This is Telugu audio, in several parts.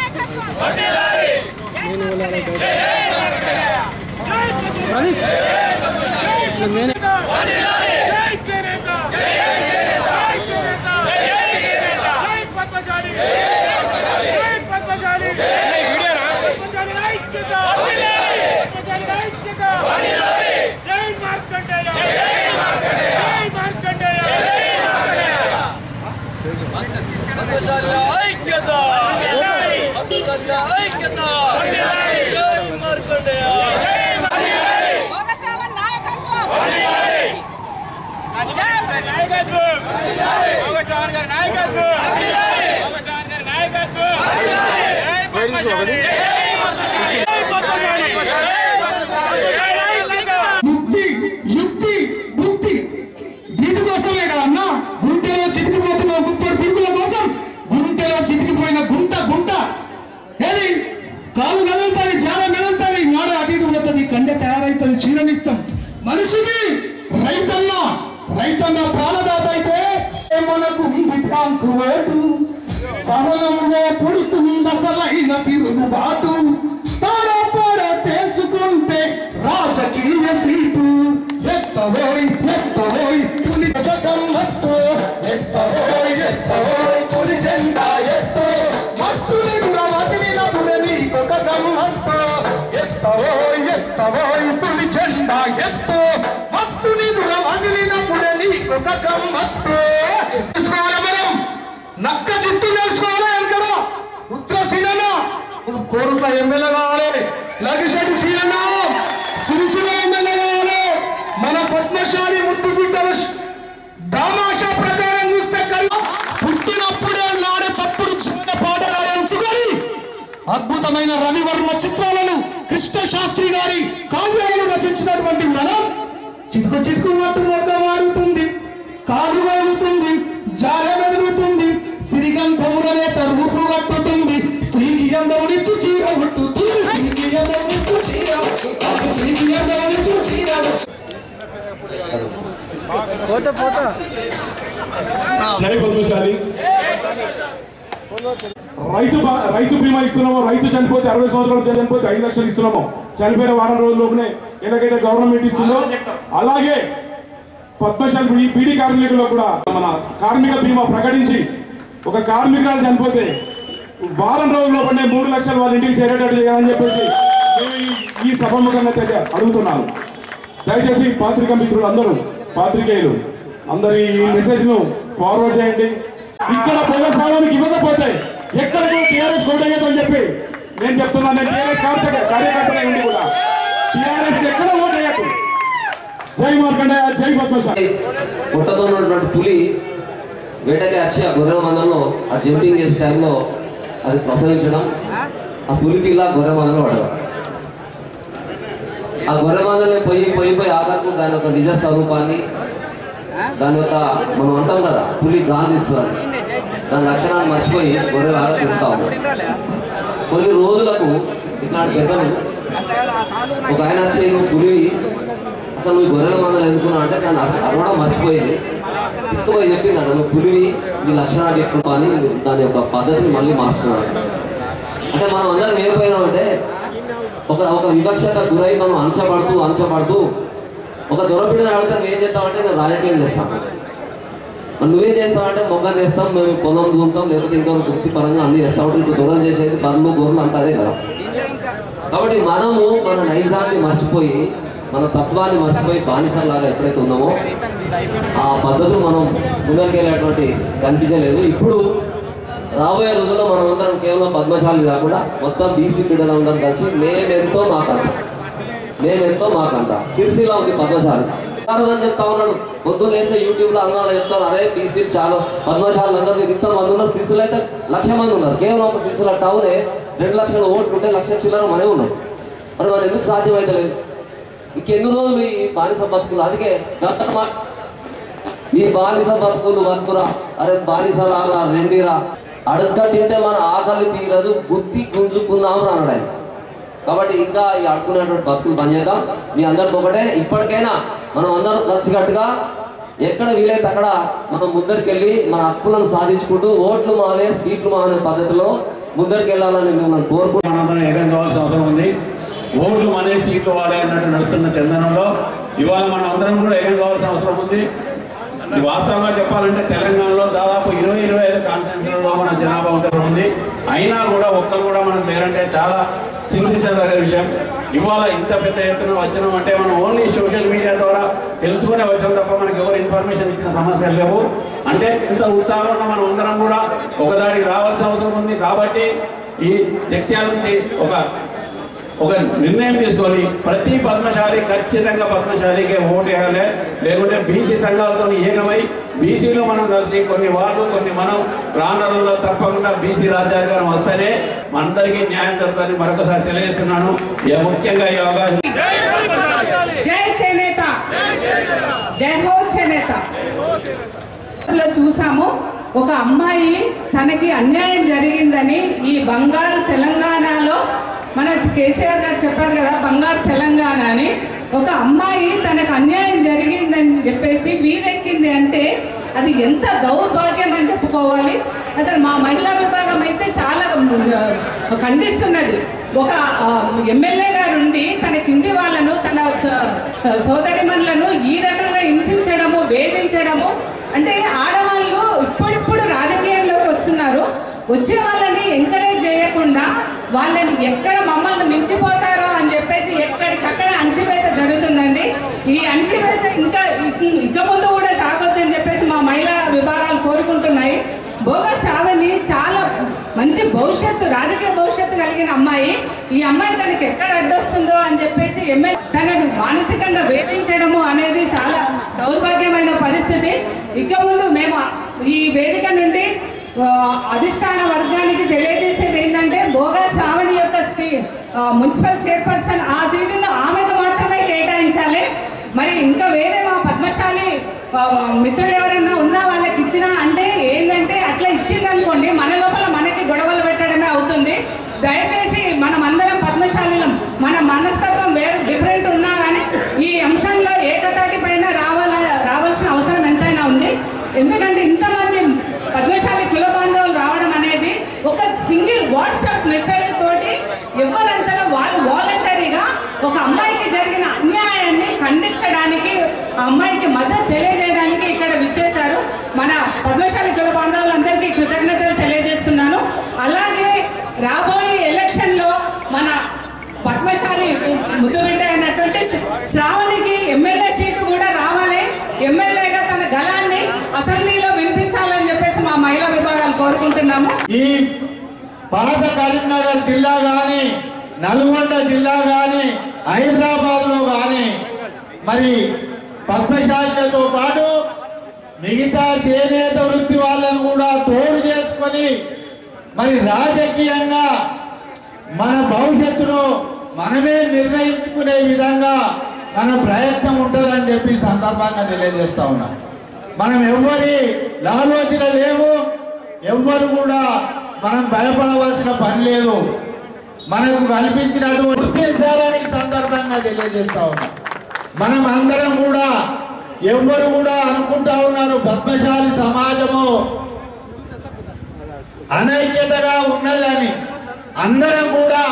ఐక్యత ఐక్యత మార్కండేయ భోగశ్రావణ నాయకత్వం యుక్తి యుక్తి బుద్ధి వీటి కోసమే కదన్నా గుంటెలో చితికిపోతున్న ముప్పటి పిడుగుల కోసం గుంటెలో చితికిపోయిన గుంట గుంట ఏది కాలు కదులుతుంది జాల మెదులుతుంది నాడు అటు ఇటు పోతుంది కండె తయారైతుంది క్షీణమిస్తాం మనిషిని రైతన్న రైతన్న ప్రాణదాత అయితే మనకు విభ్రాంకు వేటు సహనంలో పుడుతుందసలైన తిరుగుబాటు తాడపాడ తేల్చుకుంటే రాజకీయ సీటు ఎత్తవోయ్ ఎత్తవోయ్ పులి గమ్మత్తు ఎత్తవోయ్ ఎత్తవోయ్ పులి జెండా ఎత్తు మత్తుని గురవదిలినప్పుడు నీకొక గమ్మత్తు ఎత్తవోయ్ ఎత్తవోయ్ పులి జెండా ఎత్తు మత్తుని గురవదిలినప్పుడు నీకొక గమ్మత్తు తెలుసుకోవాలి మనం నక్క చుట్టూ తెలుసుకోవాలి కదా ఉత్తర సీనన్న ఇప్పుడు కోరుట్ల ఎమ్మెల్యే కావాలి లగిశెట్టి సీనన్న సిరిసిల్ల ఎమ్మెల్యే కావాలి మన పద్మశాలి ముద్దు బిడ్డల దామాష ప్రకారం చూస్తే కన్నా పుట్టినప్పుడే నాడే చప్పుడు చిన్న పాటగా ఎంచుకొని అద్భుతమైన రవివర్మ చిత్రాలను కృష్ణ శాస్త్రి గారి కావ్యాలను రచించినటువంటి మనం చిటుకు చిటుకు మట్టు మొక్క మారుతుంది కాలు కలుగుతుంది జాల మెదులుతుంది సిరిగంధములనే తరుగుపు కట్టుతుంది స్త్రీకి ఎందవునిచ్చు చీర ముట్టుతుంది స్త్రీకి ఎందవునిచ్చు చీర ముట్టుతుంది. స్త్రీకి ఎందవునిచ్చు చీర ముట్టుతుంది. జై పద్మశాలి రైతు బా- రైతు బీమా ఇస్తున్నాము రైతు చనిపోతే అరవై సంవత్సరాలు చనిపోతే ఐదు లక్షలు ఇస్తున్నాము చనిపోయిన వారం రోజుల్లోనే ఎలాగైతే గవర్నమెంట్ ఇస్తుందో అలాగే పద్మశాలి బీ- బీడీ కార్మికుల్లో కూడా మన కార్మిక బీమా ప్రకటించి ఒక కార్మికురాలు చనిపోతే వారం రోజుల్లోపనే మూడు లక్షలు వాళ్ళ ఇంటికి చేరేటట్టు చేయాలని చెప్పేసి మేము ఈ- ఈ సభముఖంగా తెగ అడుగుతున్నాను దయచేసి పాత్రికా మిత్రులు అందరూ పాత్రికేయులు అందరు ఈ మెసేజ్ ను ఫార్వర్డ్ చేయండి ఇక్కడ ప్రజాస్వామ్యానికి ఇవ్వకపోతే ఎక్కడ కూడా టీఆర్ఎస్ ఓటేయదని చెప్పి నేను చెప్తున్నాను నేను టీఆర్ఎస్ కార్యకర్తలే ఉండి కూడా టీఆర్ఎస్ ఎక్కడ ఓటేయకు జై మార్కండేయ జై పద్మశాలి పుట్టతో ఉన్నటువంటి పులి వేటకి వచ్చి ఆ గొర్రెల మందల్లో ఆ జంపింగ్ చేసే టైంలో అది ప్రసవించడం ఆ పులికి ఇలా గొర్రె మందలో పడడం ఆ గొర్రె మందలే పోయి పోయి పోయి ఆఖరకు దాని యొక్క నిజ స్వరూపాన్ని దాని యొక్క మనం అంటాం కదా పులి గాంధిస్తుంది దాని లక్షణాన్ని మర్చిపోయి గొర్రె లాగా తిరుగుతా ఉన్నాడు కొన్ని రోజులకు ఇట్లాంటి పెద్దలు ఒక ఆయన వచ్చి నువ్వు పులివి అసలు నువ్వు గొర్రెల మందలు ఎందుకున్నావు అంటే దాన్ని అర- అరవడం మర్చిపోయింది తీసుకుపోయి చెప్పింది అన్న నువ్వు పులివి నీ లక్షణాలు ఎక్కువ అని దాని యొక్క పద్ధతిని మళ్ళీ మార్చుకున్నాను అంటే మనం అందరం ఏమైపోయినామంటే ఒక ఒక వివక్షత గురై మనం అంచబడుతూ అంచబడుతూ ఒక దొరపిడిని అడిగితే నువ్వు ఏం చేస్తావంటే నేను రాజకీయం చేస్తాం మరి నువ్వేం చేస్తావంటే మొగ్గ చేస్తాం మేము పొలం దూరుతాం లేకపోతే ఇంకో వృత్తిపరంగా అన్ని చేస్తాం అంటే ఇప్పుడు దొరలు చేసేది బర్రెలు గొర్రెలు అంతా అదే కదా కాబట్టి మనము మన నైజాన్ని మర్చిపోయి మన తత్వాన్ని మర్చిపోయి బానిసలాగా ఎప్పుడైతే ఉన్నామో ఆ పద్ధతులు మనం ముందరికెళ్ళేటువంటి కనిపించలేదు ఇప్పుడు రాబోయే రోజుల్లో మనం అందరం కేవలం పద్మశాలి కాకుండా మొత్తం బీసీ బిడ్డలు అందరం కలిసి మేమెంతో మాకంత మేమెంతో మాకంత సిరిసిల్ల ఉంది పద్మశాలి అని చెప్తా ఉన్నాడు పొద్దున్న వేస్తే యూట్యూబ్ లో అన్నాడు చెప్తాను అరే బీసీ చాలా పద్మశాలు అందరినీ ఇంత మంది ఉన్నారు సిరిసిల్ల అయితే లక్ష మంది ఉన్నారు కేవలం ఒక సిరిసిల్ల టౌనే రెండు లక్షల ఓట్లు ఉంటే లక్ష చిల్లర మనమే ఉన్నాం మరి మనం ఎందుకు సాధ్యమైతే లేదు ఇంకెన్ని రోజులు ఈ బానిస బతుకులు అందుకే డాక్టర్ మా ఈ బానిస బతుకులు బతుకురా అరే బానిసలారా రెండిరా అడక్క తింటే మన ఆకలి తీరదు గుత్తి గుంజుకుందాం రా అన్నాడు ఆయన కాబట్టి ఇంకా ఈ ఆడుకునేటువంటి బతుకులు బంద్ చేద్దాం మీ అందరికి ఒకటే ఇప్పటికైనా మనం అందరం కలిసికట్టుగా ఎక్కడ వీలైతే అక్కడ మనం ముందరికెళ్ళి మన హక్కులను సాధించుకుంటూ ఓట్లు మావే సీట్లు మావే పద్ధతిలో ముందరికి వెళ్ళాలని మిమ్మల్ని కోరుకుంటున్నాను మనందరం ఏకం కావాల్సిన అవసరం ఉంది ఓట్లు మనే సీట్లు వాడే అన్నట్టు నడుస్తున్న చందనంలో ఇవాళ మనం అందరం కూడా ఏకం కావాల్సిన అవసరం ఉంది ఇది వాస్తవంగా చెప్పాలంటే తెలంగాణలో దాదాపు ఇరవై ఇరవై ఐదు కాన్స్టిట్యూన్సీలలో మన జనాభా ఉంటుంది ఉంది అయినా కూడా ఒక్కరు కూడా మనం లేరంటే చాలా చింతించదగ్గ విషయం ఇవాళ ఇంత పెద్ద ఎత్తున వచ్చినాం అంటే మనం ఓన్లీ సోషల్ మీడియా ద్వారా తెలుసుకునే వచ్చాం తప్ప మనకి ఎవరు ఇన్ఫర్మేషన్ ఇచ్చిన సమస్యలు లేవు అంటే ఇంత ఉత్సాహంగా మనం అందరం కూడా ఒకదానికి రావాల్సిన అవసరం ఉంది కాబట్టి ఈ జగిత్యాల నుంచి ఒక ఒక నిర్ణయం తీసుకొని ప్రతి పద్మశాలి ఖచ్చితంగా పద్మశాలికే ఓటు వేయాలి లేకుంటే బీసీ సంఘాలతో ఏకమై బీసీలో మనం కలిసి కొన్ని వాళ్ళు కొన్ని మనం రానుల్లో తప్పకుండా బీసీ రాజ్యాధికారం వస్తేనే మనందరికీ న్యాయం జరుగుతుందని మరొకసారి తెలియజేస్తున్నాను ఏ ముఖ్యంగా ఈ అవకాశం జై చేనేత జై హో చేనేత లో చూసాము ఒక అమ్మాయి తనకి అన్యాయం జరిగిందని ఈ బంగారు తెలంగాణలో మన కేసీఆర్ గారు చెప్పారు కదా బంగారు తెలంగాణ అని ఒక అమ్మాయి తనకు అన్యాయం జరిగిందని చెప్పేసి వీరెక్కింది అంటే అది ఎంత దౌర్భాగ్యం అని చెప్పుకోవాలి అసలు మా మహిళా విభాగం అయితే చాలా ఆ, ఖండిస్తున్నది ఒక ఆ, ఎమ్మెల్యే గారు ఉండి తన కింది వాళ్ళను తన స- సోదరిమణులను ఈ రకంగా హింసించడము వేధించడము అంటే ఆడవాళ్ళు ఇప్పుడిప్పుడు రాజకీయంలోకి వస్తున్నారు వచ్చే వాళ్ళని ఎంకరేజ్ చేయకుండా వాళ్ళని ఎక్కడ మమ్మల్ని మించిపోతారో అని చెప్పేసి ఎక్కడికక్కడ అణచివేత జరుగుతుందండి ఈ అణచివేత ఇంకా ఇక- ఇక ముందు కూడా సాగొద్దని చెప్పేసి మా మహిళా విభాగాలు కోరుకుంటున్నాయి భోగ శ్రావణి చాలా మంచి భవిష్యత్తు రాజకీయ భవిష్యత్తు కలిగిన అమ్మాయి ఈ అమ్మాయి తనకి ఎక్కడ అడ్డొస్తుందో అని చెప్పేసి ఎమ్మెల్యే తనను మానసికంగా వేధించడము అనేది చాలా దౌర్భాగ్యమైన పరిస్థితి ఇక ముందు మేము ఈ వేదిక నుండి ఆ, అధిష్టాన వర్గానికి తెలియజేసేది ఏంటంటే భోగా శ్రావణి యొక్క శ్రీ ఆ, మున్సిపల్ చైర్పర్సన్ ఆ సీటును ఆమెకు మాత్రమే కేటాయించాలి మరి ఇంకా వేరే మా పద్మశాలి ఆ, మిత్రులు ఎవరైనా ఉన్నా వాళ్ళకి ఇచ్చినా అంటే ఏంటంటే అట్లా ఇచ్చిందనుకోండి మన లోపల మనకి గొడవలు పెట్టడమే అవుతుంది దయచేసి మనం అందరం పద్మశాలిలం మన మనస్తత్వం వేరు డిఫరెంట్ ఉన్నా కానీ ఈ అంశంలో ఏకతాటి పైన రావాల రావాల్సిన అవసరం ఎంతైనా ఉంది ఎందుకంటే ఇంతమంది పద్మశాలి కుల బాంధవులు రావడం అనేది ఒక సింగిల్ వాట్సాప్ మెసేజ్ తోటి ఎవరంతలో వాళ్ళు వాలంటరీగా ఒక అమ్మాయికి జరిగిన అన్యాయాన్ని ఖండించడానికి ఆ అమ్మాయికి మద్దతు తెలియజేయడానికి ఇక్కడ విచ్చేశారు మన పద్మశాలి కుల బాంధవులందరికీ కృతజ్ఞతలు తెలియజేస్తున్నాను అలాగే రాబోయే ఎలక్షన్లో మన పద్మశాలి ముద్దుబిడ్డ అయినటువంటి శ్రావణికి ఎమ్మెల్యే సీటు కూడా రావాలి ఎమ్మెల్యేగా తన గలాన్ని అసెంబ్లీలో వినిపించాలని చెప్పేసి మా మహిళా విభాగాలు కోరుకుంటున్నాము ఈ పాత కరీంనగర్ జిల్లా కానీ నల్గొండ జిల్లా కానీ హైదరాబాద్లో కానీ మరి పద్మశాలితో పాటు మిగతా చేనేత వృత్తి వాళ్ళను కూడా తోడు చేసుకొని మరి రాజకీయంగా మన భవిష్యత్తును మనమే నిర్ణయించుకునే విధంగా మన ప్రయత్నం ఉంటుందని చెప్పి ఈ సందర్భంగా తెలియజేస్తా ఉన్నాం మనం ఎవరి లాలోచన లేవు ఎవ్వరు కూడా మనం భయపడవలసిన పని లేదు మనకు కల్పించినటువంటి గుర్తించాలని ఈ సందర్భంగా తెలియజేస్తా ఉన్నాం మనం అందరం కూడా ఎవ్వరు కూడా అనుకుంటా ఉన్నారు పద్మశాలి సమాజము అనైక్యతగా ఉన్నదని అందరం కూడా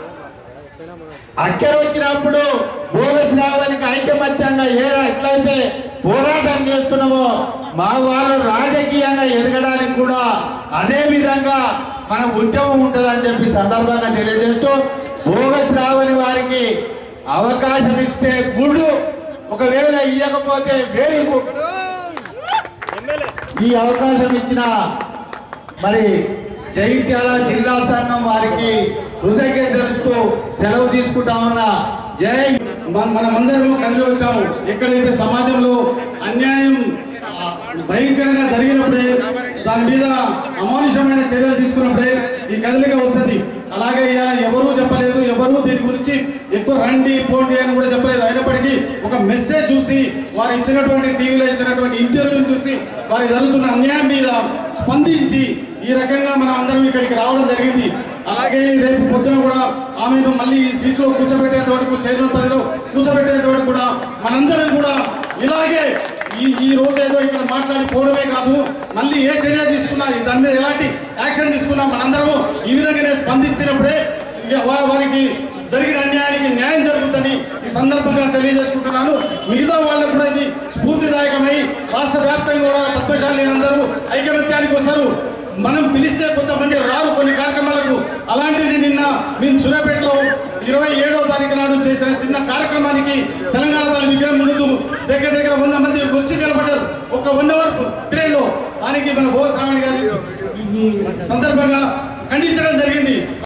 అక్కర వచ్చినప్పుడు భోగశ్రావానికి ఐకమత్యంగా ఏ ఎట్లయితే పోరాటం చేస్తున్నామో మా వాళ్ళు రాజకీయంగా ఎదగడానికి కూడా అదే విధంగా మన ఉద్యమం ఉంటుందని చెప్పి సందర్భంగా తెలియజేస్తూ భోగశ్రావణి వారికి అవకాశం ఇస్తే గుడు ఒకవేళ ఇవ్వకపోతే వెరీ గుడ్ ఈ అవకాశం ఇచ్చిన మరి జగిత్యాల జిల్లా సంఘం వారికి కృతజ్ఞత తెలుస్తూ సెలవు తీసుకుంటా ఉన్నా జై మన- మనమందరం కదిలి వచ్చాము ఎక్కడైతే సమాజంలో అన్యాయం ఆ, భయంకరంగా జరిగినప్పుడే దాని మీద అమానుషమైన చర్యలు తీసుకున్నప్పుడే ఈ కదలిక వస్తుంది అలాగే ఇవాళ ఎవరూ చెప్పలేదు ఎవరూ దీని గురించి ఎక్కువ రండి పోండి అని కూడా చెప్పలేదు అయినప్పటికీ ఒక మెసేజ్ చూసి వారు ఇచ్చినటువంటి టీవీలో ఇచ్చినటువంటి ఇంటర్వ్యూని చూసి వారికి జరుగుతున్న అన్యాయం మీద స్పందించి ఈ రకంగా మనం అందరం ఇక్కడికి రావడం జరిగింది అలాగే రేపు పొద్దున కూడా ఆమెను మళ్ళీ ఈ సీట్లో కూర్చోబెట్టేంత వరకు చైర్మన్ పదవిలో కూర్చోబెట్టేంత వరకు కూడా మనందరం కూడా ఇలాగే ఈ ఈ రోజు ఏదో ఇక్కడ మాట్లాడి పోవడమే కాదు మళ్ళీ ఏ చర్య తీసుకున్నా దాని మీద ఎలాంటి యాక్షన్ తీసుకున్నా మనందరము ఈ విధంగానే స్పందిస్తున్నప్పుడే ఇక వా- వారికి జరిగిన అన్యాయానికి న్యాయం జరుగుతుందని ఈ సందర్భంగా తెలియజేసుకుంటున్నాను మిగతా వాళ్ళకు కూడా ఇది స్ఫూర్తిదాయకమై రాష్ట్ర వ్యాప్తంగా కూడా పద్మశాలి అందరూ ఐకమత్యానికి వస్తారు మనం పిలిస్తే కొంతమంది రారు కొన్ని కార్యక్రమాలకు అలాంటిది నిన్న మేము సూర్యాపేటలో ఇరవై ఏడో తారీఖు నాడు చేసిన చిన్న కార్యక్రమానికి తెలంగాణ తల్లి విగ్రహం ముందు దగ్గర దగ్గర వంద మంది వచ్చి నిలబడ్డారు ఒక వన్ అవర్ పీరియడ్లో దానికి మన ఓ శ్రావణి గారి ఉమ్, సందర్భంగా ఖండించడం జరిగింది